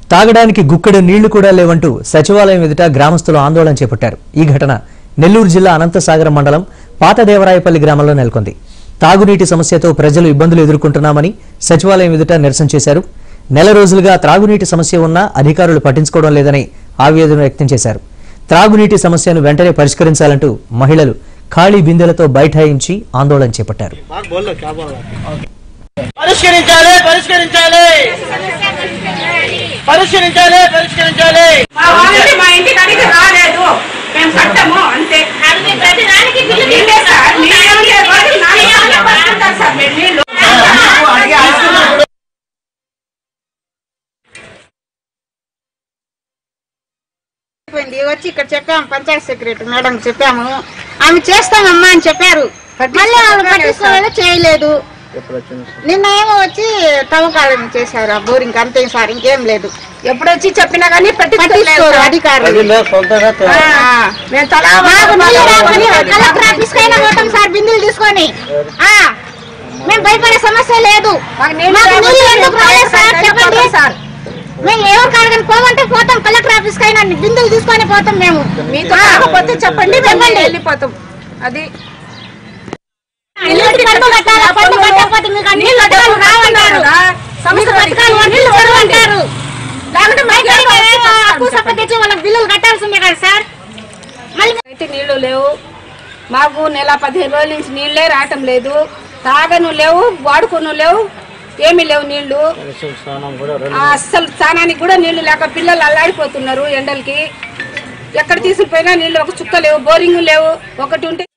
తాగడానికి గుక్కెడు నీళ్లు కూడా లేవంటూ సచివాలయం ఎదుట గ్రామస్తులు ఆందోళన చేపట్టారు ఈ ఘటన నెల్లూరు జిల్లా అనంతసాగరం మండలం పాతదేవరాయపల్లి గ్రామంలో నెలకొంది తాగునీటి సమస్యతో ప్రజలు ఇబ్బందులు ఎదుర్కొంటున్నామని సచివాలయం ఎదుట నిరసన చేశారు నెల రోజులుగా త్రాగునీటి సమస్య ఉన్నా అధికారులు పట్టించుకోవడం లేదని ఆవేదన వ్యక్తం చేశారు త్రాగునీటి సమస్యను వెంటనే పరిష్కరించాలంటూ మహిళలు ఖాళీ బిందెలతో బైఠాయించి ఆందోళన చేపట్టారు పరిష్కరించాలి పరిష్కరించాలి పరిష్కరించాలి పరిష్కరించాలి మా వాళ్ళని మా ఇంటి కాడికి రాలేదు మేము కట్టము అంతే నీళ్ళే సార్ నీళ్ళు ఉండే రోజు నాలుగు గంటలకు పట్టుకుంటారు సార్ మేము నీళ్ళు అయిపోయింది వచ్చి ఇక్కడ చెప్పాము పంచాయత్ సెక్రటరీ మేడం చెప్పాము ఆమె చేస్తామమ్మా అని చెప్పారు మళ్ళీ ఆమె పట్టించుకోలేదు చేయలేదు నిన్న ఏమో వచ్చి తవ్వకాలం చేశారు ఆ బోరింగ్ అంతే సార్ ఇంకేం లేదు ఎప్పుడు వచ్చి చెప్పినా కానీ పట్టించుకోరు పట్టించుకోలేదు అధికారులు ఆ, మేము తలా మాకు నీళ్ళు రాకపోతే కలెక్టర్ ఆఫీస్ కైనా పోతాం సార్ బిందులు తీసుకొని ఆ, మేము భయపడే సమస్య లేదు మాకు నీళ్ళు మాకు నీళ్ళు రాకపోతే ఎందుకు రాలేదు సార్ చెప్పండి సార్ మేము ఎవరు కాడని పోమంటే పోతాం కలెక్టర్ ఆఫీస్ కైనా బిందులు తీసుకొని పోతాం మేము మీతో ఆ, కాకపోతే చెప్పండి మేము చెప్పండి. వెళ్ళిపోతాం అది ఇల్లుకి పన్ను కట్టాలా? పన్ను కట్టకపోతే మీకు అన్ని పథకాలు రావంటారు. మీకు పథకాలు అన్ని జరగవంటారు. లేకుంటే మా ఇక్కడికి ఏదో అప్పు సప్పు తెచ్చి వాళ్ళకి బిల్లులు కట్టాల్సిందే కదా సార్ మళ్ళీ అయితే నీళ్లు లేవు మాకు నెల పదిహేను రోజుల నుంచి నీళ్ళే రావటం లేదు తాగను లేవు వాడుకోను లేవు ఏమీ లేవు నీళ్లు ఆ, అస్సలు స్నానానికి కూడా నీళ్లు లేక పిల్లలు అల్లాడిపోతున్నారు ఎండలకి ఎక్కడ తీసుకుపోయినా నీళ్లు ఒక చుక్క లేవు బోరింగ్ లేవు ఒకటి ఉంటే